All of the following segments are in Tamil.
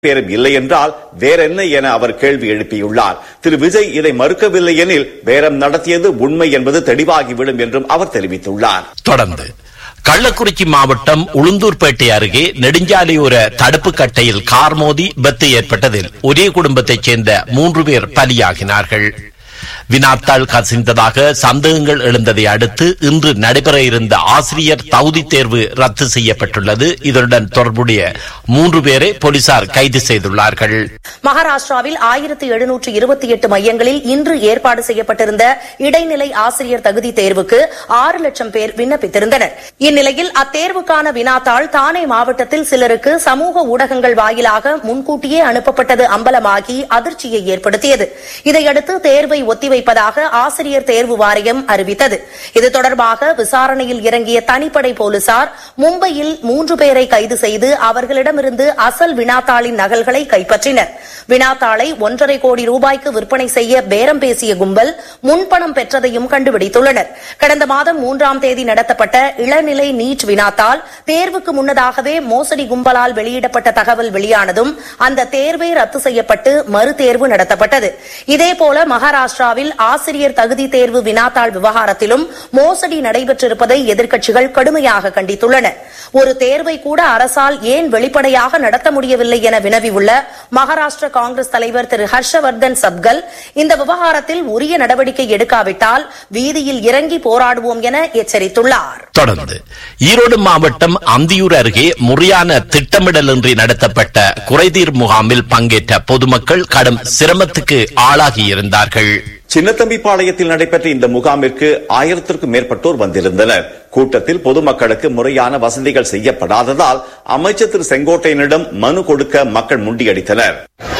பேரும் இல்லை என்றால் வேறென்ன என அவர் கேள்வி எழுப்பியுள்ளார் திரு விஜய் இதை மறுக்கவில்லை எனில் பேரம் நடத்தியது உண்மை என்பது தெளிவாகிவிடும் என்றும் அவர் தெரிவித்துள்ளார் தொடர்ந்து கள்ளக்குறிச்சி மாவட்டம் உளுந்தூர்பேட்டை அருகே நெடுஞ்சாலையோர தடுப்பு கட்டையில் கார் மோதி விபத்து ஏற்பட்டதில் ஒரே குடும்பத்தைச் சேர்ந்த மூன்று பேர் பலியாகினார்கள் வினாத்தாள் கசிந்ததாக சந்தேகங்கள் எழுந்ததை அடுத்து இன்று நடைபெற இருந்த ஆசிரியர் தகுதி தேர்வு ரத்து செய்யப்பட்டுள்ளது இதனுடன் தொடர்புடைய மூன்று பேரை போலீசார் கைது செய்துள்ளார்கள் மகாராஷ்டிராவில் ஆயிரத்தி எழுநூற்று இருபத்தி எட்டு மையங்களில் இன்று ஏற்பாடு செய்யப்பட்டிருந்த இடைநிலை ஆசிரியர் தகுதி தேர்வுக்கு ஆறு லட்சம் பேர் விண்ணப்பித்திருந்தனர் இந்நிலையில் அத்தேர்வுக்கான வினாத்தாள் தானே மாவட்டத்தில் சிலருக்கு சமூக ஊடகங்கள் வாயிலாக முன்கூட்டியே அனுப்பப்பட்டது அம்பலமாகி அதிர்ச்சியை ஏற்படுத்தியது இதையடுத்து தேர்வை ஒத்திவைப்பதாக ஆசிரியர் தேர்வு வாரியம் அறிவித்தது இது தொடர்பாக விசாரணையில் இறங்கிய தனிப்படை போலீசார் மும்பையில் மூன்று பேரை கைது செய்து அவர்களிடமிருந்து அசல் வினாத்தாளின் நகல்களை கைப்பற்றினர் வினாத்தாளை ஒன்றரை கோடி ரூபாய்க்கு விற்பனை செய்ய பேரம் பேசிய கும்பல் முன்பணம் பெற்றதையும் கண்டுபிடித்துள்ளனர் கடந்த மாதம் மூன்றாம் தேதி நடத்தப்பட்ட இளநிலை நீட் வினாத்தாள் தேர்வுக்கு முன்னதாகவே மோசடி கும்பலால் வெளியிடப்பட்ட தகவல் வெளியானதும் அந்த தேர்வே ரத்து செய்யப்பட்டு மறுதேர்வு நடத்தப்பட்டது இதேபோல மகாராஷ்டிராவில் ஆசிரியர் தகுதி தேர்வு வினாத்தாள் விவகாரத்திலும் மோசடி நடைபெற்றிருப்பதை எதிர்க்கட்சிகள் கடுமையாக கண்டித்துள்ளன ஒரு தேர்வை கூட அரசால் ஏன் வெளிப்படையாக நடத்த முடியவில்லை என வினவியுள்ள மகாராஷ்டிர காங்கிரஸ் தலைவர் திரு ஹர்ஷவர்தன் சப்கல் இந்த விவகாரத்தில் உரிய நடவடிக்கை எடுக்காவிட்டால் வீதியில் இறங்கி போராடுவோம் என எச்சரித்துள்ளார் தொடர்ந்து ஈரோடு மாவட்டம் அந்தியூர் அருகே முறையான திட்டமிடலின்றி நடத்தப்பட்ட குறைதீர் முகாமில் பங்கேற்ற பொதுமக்கள் கடும் சிரமத்துக்கு ஆளாகியிருந்தார்கள் சின்னத்தம்பிப்பாளையத்தில் நடைபெற்ற இந்த முகாமிற்கு ஆயிரத்திற்கும் மேற்பட்டோர் வந்திருந்தனர் கூட்டத்தில் பொதுமக்களுக்கு முறையான வசதிகள் செய்யப்படாததால் அமைச்சர் திரு செங்கோட்டையனிடம் மனு கொடுக்க மக்கள் முண்டியடித்தனர்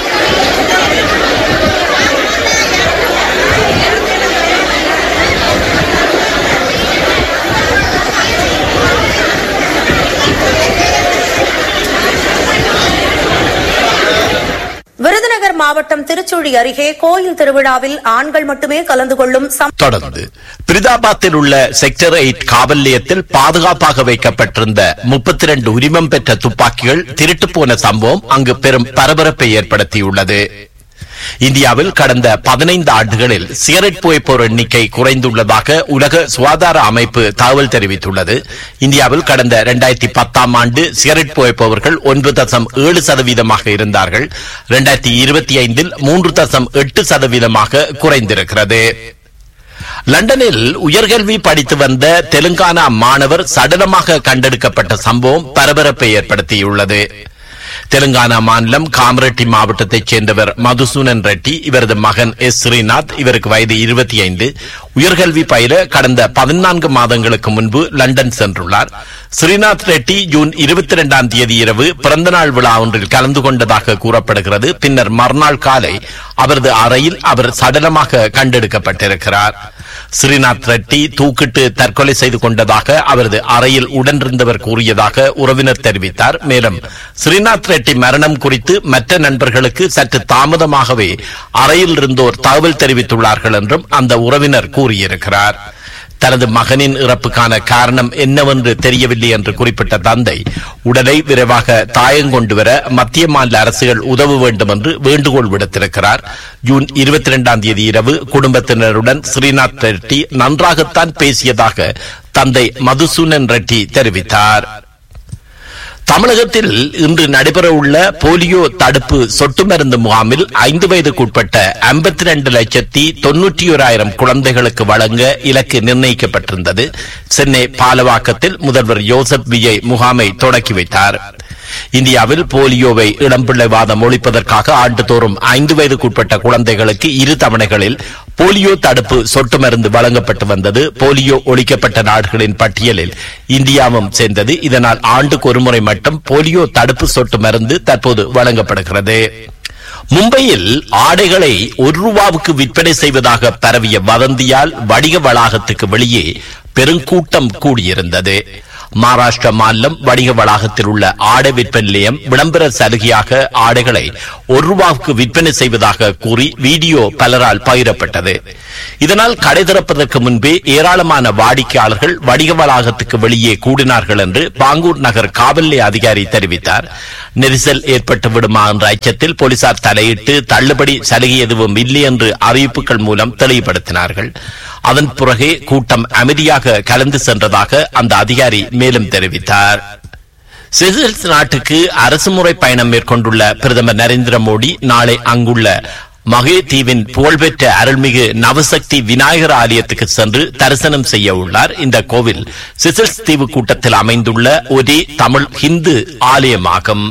விருதுநகர் மாவட்டம் திருச்சுழி அருகே கோயில் திருவிழாவில் ஆண்கள் மட்டுமே கலந்து கொள்ளும் சம்- தொடர்ந்து பிரிதாபாத்தில் உள்ள செக்டர் எயிட் காவல் நிலையத்தில் பாதுகாப்பாக வைக்கப்பட்டிருந்த முப்பத்தி இரண்டு உரிமம் பெற்ற துப்பாக்கிகள் திருட்டு போன சம்பவம் அங்கு பெரும் பரபரப்பை ஏற்படுத்தியுள்ளது இந்தியாவில் கடந்த பதினைந்து ஆண்டுகளில் சிகரெட் புகைப்போர் எண்ணிக்கை குறைந்துள்ளதாக உலக சுகாதார அமைப்பு தகவல் தெரிவித்துள்ளது இந்தியாவில் கடந்த இரண்டாயிரத்தி பத்தாம் ஆண்டு சிகரெட் புகைப்பவர்கள் ஒன்பது தசம் ஏழு சதவீதமாக இருந்தார்கள் இரண்டாயிரத்தி இருபத்தி ஐந்தில் மூன்று தசம் எட்டு சதவீதமாக குறைந்திருக்கிறது லண்டனில் உயர்கல்வி படித்து வந்த தெலுங்கானா மாணவர் சடலமாக கண்டெடுக்கப்பட்ட சம்பவம் பரபரப்பை ஏற்படுத்தியுள்ளது தெலுங்கானா மாநிலம் காமரெட்டி மாவட்டத்தைச் சேர்ந்தவர் மதுசூனன் ரெட்டி இவரது மகன் எஸ் ஸ்ரீநாத் இவருக்கு வயது இருபத்தி ஐந்து உயர்கல்வி பயில கடந்த பதினான்கு மாதங்களுக்கு முன்பு லண்டன் சென்றுள்ளார் ஸ்ரீநாத் ரெட்டி ஜூன் இருபத்தி இரண்டாம் தேதி இரவு பிறந்தநாள் விழா ஒன்றில் கலந்து கொண்டதாக கூறப்படுகிறது பின்னர் மறுநாள் காலை அவரது அறையில் அவர் சடலமாக கண்டெடுக்கப்பட்டிருக்கிறார் ஸ்ரீநாத் ரெட்டி தூக்கிட்டு தற்கொலை செய்து கொண்டதாக அவரது அறையில் உடனிருந்தவர் கூறியதாக உறவினர் தெரிவித்தார் மேலும் ஸ்ரீநாத் ரெட்டி மரணம் குறித்து மற்ற நண்பர்களுக்கு சற்று தாமதமாகவே அறையில் இருந்தோர் தகவல் தெரிவித்துள்ளார்கள் என்றும் அந்த உறவினர் கூறியிருக்கிறார் தனது மகனின் இறப்புக்கான காரணம் என்னவென்று தெரியவில்லை என்று குறிப்பிட்ட தந்தை உடலை விரைவாக தாயங்கொண்டு வர மத்திய மாநில அரசுகள் உதவ வேண்டும் என்று வேண்டுகோள் விடுத்திருக்கிறார் ஜூன் இருபத்தி இரண்டாம் தேதி இரவு குடும்பத்தினருடன் ஸ்ரீநாத் ரெட்டி நன்றாகத்தான் பேசியதாக தந்தை மதுசூனன் ரெட்டி தெரிவித்தார் தமிழகத்தில் இன்று நடைபெறவுள்ள போலியோ தடுப்பு சொட்டு மருந்து முகாமில் ஐந்து வயதுக்குட்பட்ட ஐம்பத்தி ரெண்டு லட்சத்தி தொன்னூற்றி ஓராயிரம் குழந்தைகளுக்கு வழங்க இலக்கு நிர்ணயிக்கப்பட்டிருந்தது சென்னை பாலவாக்கத்தில் முதல்வர் யோசப் விஜய் முகாமை தொடக்கி வைத்தார் இந்தியாவில் போலியோவை இளம்பிள்ளைவாதம் ஒழிப்பதற்காக ஆண்டுதோறும் ஐந்து வயதுக்குட்பட்ட குழந்தைகளுக்கு இரு தவணைகளில் போலியோ தடுப்பு சொட்டு மருந்து வழங்கப்பட்டு வந்தது போலியோ ஒழிக்கப்பட்ட நாடுகளின் பட்டியலில் இந்தியாவும் சேர்ந்தது இதனால் ஆண்டுக்கு ஒருமுறை மட்டும் போலியோ தடுப்பு சொட்டு மருந்து தற்போது வழங்கப்படுகிறது மும்பையில் ஆடைகளை ஒரு ரூபாவுக்கு விற்பனை செய்வதாக பரவிய வதந்தியால் வணிக வளாகத்துக்கு வெளியே பெருங்கூட்டம் கூடியிருந்தது மகாராஷ்டிர மாநிலம் வணிக வளாகத்தில் உள்ள ஆடை விற்பனை நிலையம் விளம்பர சலுகையாக ஆடைகளை ஒரு ரூபாவுக்கு விற்பனை செய்வதாக கூறி வீடியோ பலரால் பகிரப்பட்டது இதனால் கடை திறப்பதற்கு முன்பே ஏராளமான வாடிக்கையாளர்கள் வணிக வளாகத்துக்கு வெளியே கூடினார்கள் என்று பாங்கூர் நகர் காவல் நிலைய அதிகாரி தெரிவித்தார் நெரிசல் ஏற்பட்டு விடுமா என்ற அச்சத்தில் போலீசார் தலையிட்டு தள்ளுபடி சலுகை எதுவும் இல்லை என்று அறிவிப்புகள் மூலம் தெளிவுபடுத்தினார்கள் அதன் பிறகே கூட்டம் அமைதியாக கலந்து சென்றதாக அந்த அதிகாரி மேலும் தெரிவித்தார் செசல்ஸ் நாட்டுக்கு அரசுமுறை பயணம் மேற்கொண்டுள்ள பிரதமர் நரேந்திர மோடி நாளை அங்குள்ள மகே தீவின் புகழ்பெற்ற அருள்மிகு நவசக்தி விநாயகர் ஆலயத்துக்கு சென்று தரிசனம் செய்ய உள்ளார் இந்த கோவில் சிசல்ஸ் தீவு கூட்டத்தில் அமைந்துள்ள ஒரே தமிழ் ஹிந்து ஆலயமாகும்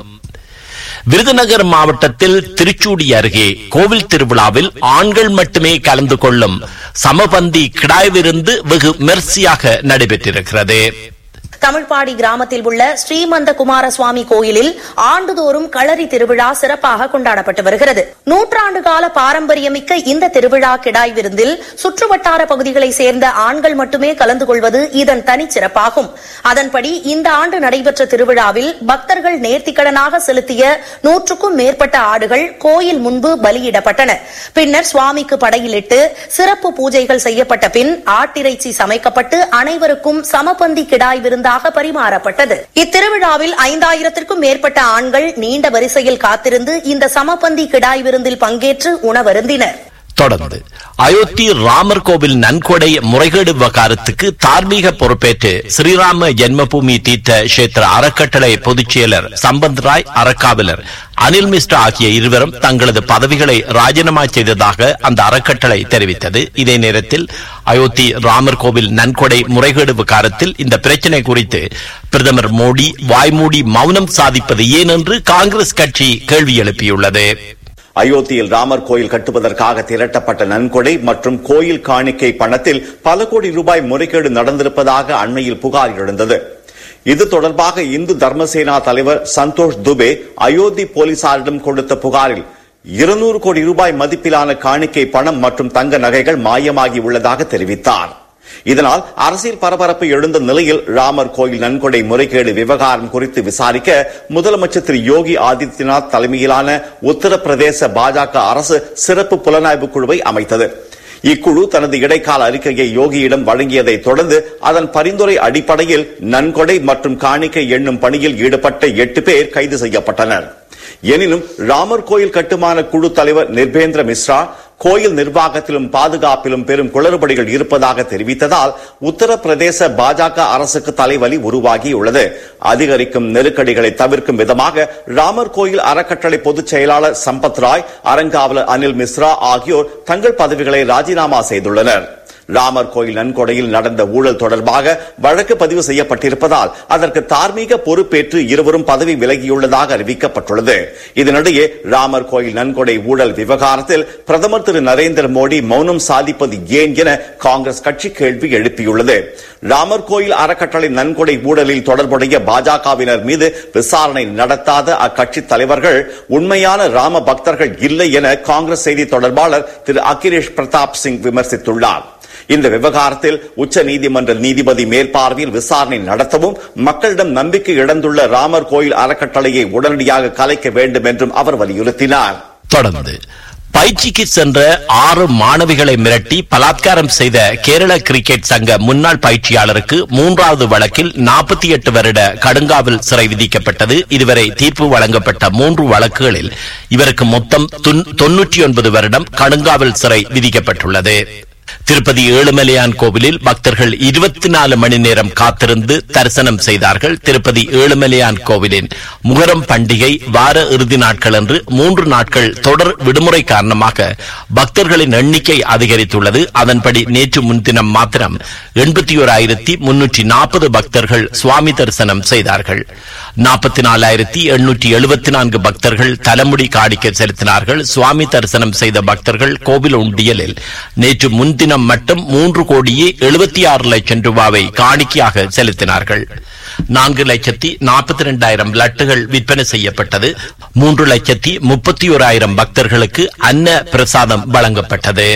விருதுநகர் மாவட்டத்தில் திருச்சூடி அருகே கோவில் திருவிழாவில் ஆண்கள் மட்டுமே கலந்து கொள்ளும் சமபந்தி கிடாய் விருந்து வெகு மெர்சியாக நடைபெற்றிருக்கிறது தமிழ்பாடி கிராமத்தில் உள்ள ஸ்ரீமந்த குமாரசுவாமி கோயிலில் ஆண்டுதோறும் களரி திருவிழா சிறப்பாக கொண்டாடப்பட்டு வருகிறது நூற்றாண்டு கால பாரம்பரியமிக்க இந்த திருவிழா கிடாய் விருந்தில் சுற்றுவட்டார பகுதிகளைச் சேர்ந்த ஆண்கள் மட்டுமே கலந்து கொள்வது இதன் தனிச்சிறப்பாகும் அதன்படி இந்த ஆண்டு நடைபெற்ற திருவிழாவில் பக்தர்கள் நேர்த்திக்கடனாக செலுத்திய நூற்றுக்கும் மேற்பட்ட ஆடுகள் கோயில் முன்பு பலியிடப்பட்டன பின்னர் சுவாமிக்கு படையிலிட்டு சிறப்பு பூஜைகள் செய்யப்பட்ட பின் ஆட்டிறைச்சி சமைக்கப்பட்டு அனைவருக்கும் சமபந்தி கிடாய் விருந்தாக பரிமாறப்பட்டது இத்திருவிழாவில் ஐந்தாயிரத்திற்கும் மேற்பட்ட ஆண்கள் நீண்ட வரிசையில் காத்திருந்து இந்த சமபந்தி கிடாய் விருந்தில் பங்கேற்று உணவருந்தினர் தொடர்ந்து அயோத்தி ராமர் கோவில் நன்கொடை முறைகேடு விவகாரத்துக்கு தார்மீக பொறுப்பேற்று ஸ்ரீராம ஜென்மபூமி தீர்த்த கஷேத்திர அறக்கட்டளை பொதுச் செயலர் சம்பத் ராய் அறக்காவலர் அனில் மிஸ்ரா ஆகிய இருவரும் தங்களது பதவிகளை ராஜினாமா செய்ததாக அந்த அறக்கட்டளை தெரிவித்தது இதே நேரத்தில் அயோத்தி ராமர் கோவில் நன்கொடை முறைகேடு விவகாரத்தில் இந்த பிரச்சினை குறித்து பிரதமர் மோடி வாய்மூடி மௌனம் சாதிப்பது ஏன் என்று காங்கிரஸ் கட்சி கேள்வி எழுப்பியுள்ளது அயோத்தியில் ராமர் கோயில் கட்டுவதற்காக திரட்டப்பட்ட நன்கொடை மற்றும் கோயில் காணிக்கை பணத்தில் பல கோடி ரூபாய் முறைகேடு நடந்திருப்பதாக அண்மையில் புகார் எழுந்தது இது தொடர்பாக இந்து தர்மசேனா தலைவர் சந்தோஷ் துபே அயோத்தி போலீசாரிடம் கொடுத்த புகாரில் இருநூறு கோடி ரூபாய் மதிப்பிலான காணிக்கை பணம் மற்றும் தங்க நகைகள் மாயமாகி உள்ளதாக தெரிவித்தார் இதனால் அரசியல் பரபரப்பு எழுந்த நிலையில் ராமர் கோயில் நன்கொடை முறைகேடு விவகாரம் குறித்து விசாரிக்க முதலமைச்சர் திரு யோகி ஆதித்யநாத் தலைமையிலான உத்தரப்பிரதேச பாஜக அரசு சிறப்பு புலனாய்வு குழுவை அமைத்தது இக்குழு தனது இடைக்கால அறிக்கையை யோகியிடம் வழங்கியதை தொடர்ந்து அதன் பரிந்துரை அடிப்படையில் நன்கொடை மற்றும் காணிக்கை எண்ணும் பணியில் ஈடுபட்ட எட்டு பேர் கைது செய்யப்பட்டனர் எனினும் ராமர் கோயில் கட்டுமான குழு தலைவர் நிர்பேந்திர மிஸ்ரா கோயில் நிர்வாகத்திலும் பாதுகாப்பிலும் பெரும் குளறுபடிகள் இருப்பதாக தெரிவித்ததால் உத்தரப்பிரதேச பாஜக அரசுக்கு தலைவலி உருவாகியுள்ளது அதிகரிக்கும் நெருக்கடிகளை தவிர்க்கும் விதமாக ராமர் கோயில் அறக்கட்டளை பொதுச் செயலாளர் சம்பத் ராய் அறங்காவலர் அனில் மிஸ்ரா ஆகியோர் தங்கள் பதவிகளை ராஜினாமா செய்துள்ளனர் ராமர் கோயில் நன்கொடையில் நடந்த ஊழல் தொடர்பாக வழக்கு பதிவு செய்யப்பட்டிருப்பதால் அதற்கு தார்மீக பொறுப்பேற்று இருவரும் பதவி விலகியுள்ளதாக அறிவிக்கப்பட்டுள்ளது இதனிடையே ராமர் கோயில் நன்கொடை ஊழல் விவகாரத்தில் பிரதமர் திரு நரேந்திர மோடி மௌனம் சாதிப்பது ஏன் என காங்கிரஸ் கட்சி கேள்வி எழுப்பியுள்ளது ராமர் கோயில் அறக்கட்டளை நன்கொடை ஊழலில் தொடர்புடைய பாஜகவினர் மீது விசாரணை நடத்தாத அக்கட்சி தலைவர்கள் உண்மையான ராம பக்தர்கள் இல்லை என காங்கிரஸ் செய்தி தொடர்பாளர் திரு அகிலேஷ் பிரதாப் சிங் விமர்சித்துள்ளார் இந்த விவகாரத்தில் உச்ச நீதிமன்ற நீதிபதி மேற்பார்வையில் விசாரணை நடத்தவும் மக்களிடம் நம்பிக்கை இழந்துள்ள ராமர் கோயில் அறக்கட்டளையை உடனடியாக கலைக்க வேண்டும் என்றும் அவர் வலியுறுத்தினார் தொடர்ந்து பயிற்சிக்கு சென்ற ஆறு மாணவிகளை மிரட்டி பலாத்காரம் செய்த கேரள கிரிக்கெட் சங்க முன்னாள் பயிற்சியாளருக்கு மூன்றாவது வழக்கில் நாற்பத்தி எட்டு வருட கடுங்காவல் சிறை விதிக்கப்பட்டது இதுவரை தீர்ப்பு வழங்கப்பட்ட மூன்று வழக்குகளில் இவருக்கு மொத்தம் தொன்னூற்றி ஒன்பது வருடம் கடுங்காவல் சிறை விதிக்கப்பட்டுள்ளது திருப்பதி ஏழுமலையான் கோவிலில் பக்தர்கள் இருபத்தி நாலு மணி நேரம் காத்திருந்து தரிசனம் செய்தார்கள் திருப்பதி ஏழுமலையான் கோவிலின் முகரம் பண்டிகை வார இறுதி நாட்கள் என்று மூன்று நாட்கள் தொடர் விடுமுறை காரணமாக பக்தர்களின் எண்ணிக்கை அதிகரித்துள்ளது அதன்படி நேற்று முன்தினம் மாத்திரம் எண்பத்தி ஓராயிரத்தி முன்னூற்றி நாற்பது பக்தர்கள் சுவாமி தரிசனம் செய்தார்கள் நாற்பத்தி நாலாயிரத்தி எண்ணூற்றி எழுபத்தி நான்கு பக்தர்கள் தலைமுடி காணிக்க செலுத்தினார்கள் சுவாமி தரிசனம் செய்த பக்தர்கள் கோவில் உண்டியலில் நேற்று முன்தினம் மட்டும் மூன்று கோடியே எழுபத்தி ஆறு லட்சம் ரூபாவை காணிக்கையாக செலுத்தினார்கள் நான்கு லட்சத்தி நாற்பத்தி இரண்டாயிரம் லட்டுகள் விற்பனை செய்யப்பட்டது மூன்று லட்சத்தி முப்பத்தி ஓராயிரம் பக்தர்களுக்கு அன்ன பிரசாதம் வழங்கப்பட்டது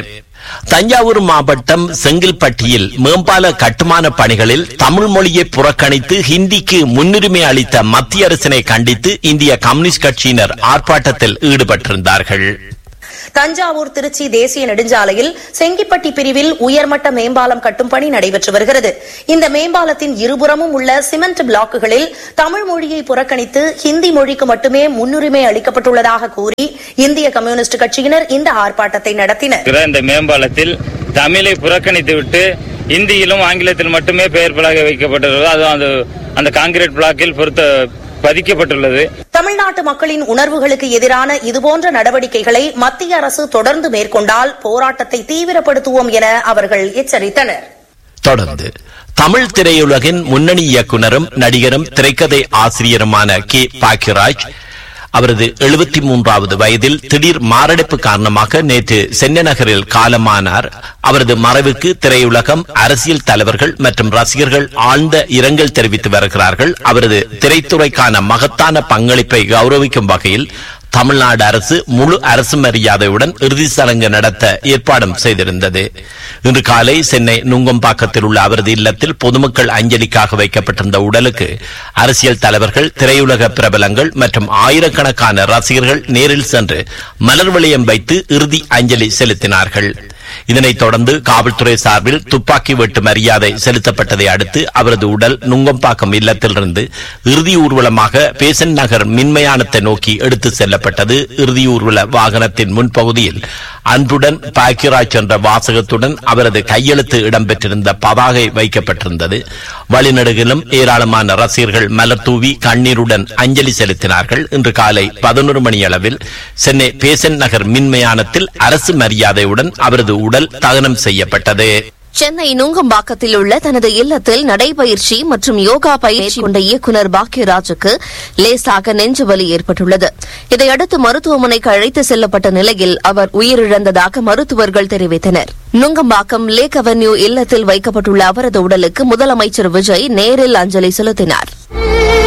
தஞ்சாவூர் மாவட்டம் செங்கில்பட்டியில் மேம்பால கட்டுமான பணிகளில் தமிழ் மொழியை புறக்கணித்து ஹிந்திக்கு முன்னுரிமை அளித்த மத்திய அரசினை கண்டித்து இந்திய கம்யூனிஸ்ட் கட்சியினர் ஆர்ப்பாட்டத்தில் ஈடுபட்டிருந்தார்கள் தஞ்சாவூர் திருச்சி தேசிய நெடுஞ்சாலையில் செங்கிப்பட்டி பிரிவில் உயர்மட்ட மேம்பாலம் கட்டும் பணி நடைபெற்று வருகிறது இந்த மேம்பாலத்தின் இருபுறமும் உள்ள சிமெண்ட் பிளாக்குகளில் தமிழ் மொழியை புறக்கணித்து ஹிந்தி மொழிக்கு மட்டுமே முன்னுரிமை அளிக்கப்பட்டுள்ளதாக கூறி இந்திய கம்யூனிஸ்ட் கட்சியினர் இந்த ஆர்ப்பாட்டத்தை நடத்தினர் இருக்கிற இந்த மேம்பாலத்தில் தமிழை புறக்கணித்துவிட்டு இந்தியிலும் ஆங்கிலத்தில் மட்டுமே பெயர் பலகை வைக்கப்பட்டுள்ளது அதுவும் அந்த அந்த காங்கிரீட் பிளாக்கில் பொருத்த பதிக்கப்பட்டுள்ளது தமிழ்நாட்டு மக்களின் உணர்வுகளுக்கு எதிரான இதுபோன்ற நடவடிக்கைகளை மத்திய அரசு தொடர்ந்து மேற்கொண்டால் போராட்டத்தை தீவிரப்படுத்துவோம் என அவர்கள் எச்சரித்தனர் தொடர்ந்து தமிழ் திரையுலகின் முன்னணி இயக்குனரும் நடிகரும் திரைக்கதை ஆசிரியருமான கே பாக்கியராஜ் அவரது எழுபத்தி மூன்றாவது வயதில் திடீர் மாரடைப்பு காரணமாக நேற்று சென்னை நகரில் காலமானார் அவரது மறைவுக்கு திரையுலகம் அரசியல் தலைவர்கள் மற்றும் ரசிகர்கள் ஆழ்ந்த இரங்கல் தெரிவித்து வருகிறார்கள் அவரது திரைத்துறைக்கான மகத்தான பங்களிப்பை கௌரவிக்கும் வகையில் தமிழ்நாடு அரசு முழு அரசு மரியாதையுடன் இறுதி சடங்கு நடத்த ஏற்பாடும் செய்திருந்தது இன்று காலை சென்னை நுங்கம்பாக்கத்தில் உள்ள அவரது இல்லத்தில் பொதுமக்கள் அஞ்சலிக்காக வைக்கப்பட்டிருந்த உடலுக்கு அரசியல் தலைவர்கள் திரையுலக பிரபலங்கள் மற்றும் ஆயிரக்கணக்கான ரசிகர்கள் நேரில் சென்று மலர் வளையம் வைத்து இறுதி அஞ்சலி செலுத்தினார்கள் இதனைத் தொடர்ந்து காவல்துறை சார்பில் துப்பாக்கி வெட்டு மரியாதை செலுத்தப்பட்டதை அடுத்து அவரது உடல் நுங்கம்பாக்கம் இல்லத்திலிருந்து இறுதி ஊர்வலமாக பேசன் நகர் மின்மயானத்தை நோக்கி எடுத்து செல்லப்பட்டது இறுதி ஊர்வல வாகனத்தின் முன்பகுதியில் அன்புடன் பாக்கியராஜ் என்ற வாசகத்துடன் அவரது கையெழுத்து இடம்பெற்றிருந்த பதாகை வைக்கப்பட்டிருந்தது வழிநடுகிலும் ஏராளமான ரசிகர்கள் மலர் தூவி கண்ணீருடன் அஞ்சலி செலுத்தினார்கள் இன்று காலை பதினொரு மணி அளவில் சென்னை பேசன் நகர் மின்மயானத்தில் அரசு மரியாதையுடன் அவரது உடல் தகனம் செய்யப்பட்டது சென்னை நுங்கம்பாக்கத்தில் உள்ள தனது இல்லத்தில் நடைபயிற்சி மற்றும் யோகா பயிற்சி கொண்ட இயக்குநர் பாக்யராஜுக்கு லேசாக நெஞ்சு வலி ஏற்பட்டுள்ளது இதையடுத்து மருத்துவமனைக்கு அழைத்து செல்லப்பட்ட நிலையில் அவர் உயிரிழந்ததாக மருத்துவர்கள் தெரிவித்தனர் நுங்கம்பாக்கம் லேக் அவென்யூ இல்லத்தில் வைக்கப்பட்டுள்ள அவரது உடலுக்கு முதலமைச்சர் விஜய் நேரில் அஞ்சலி செலுத்தினார்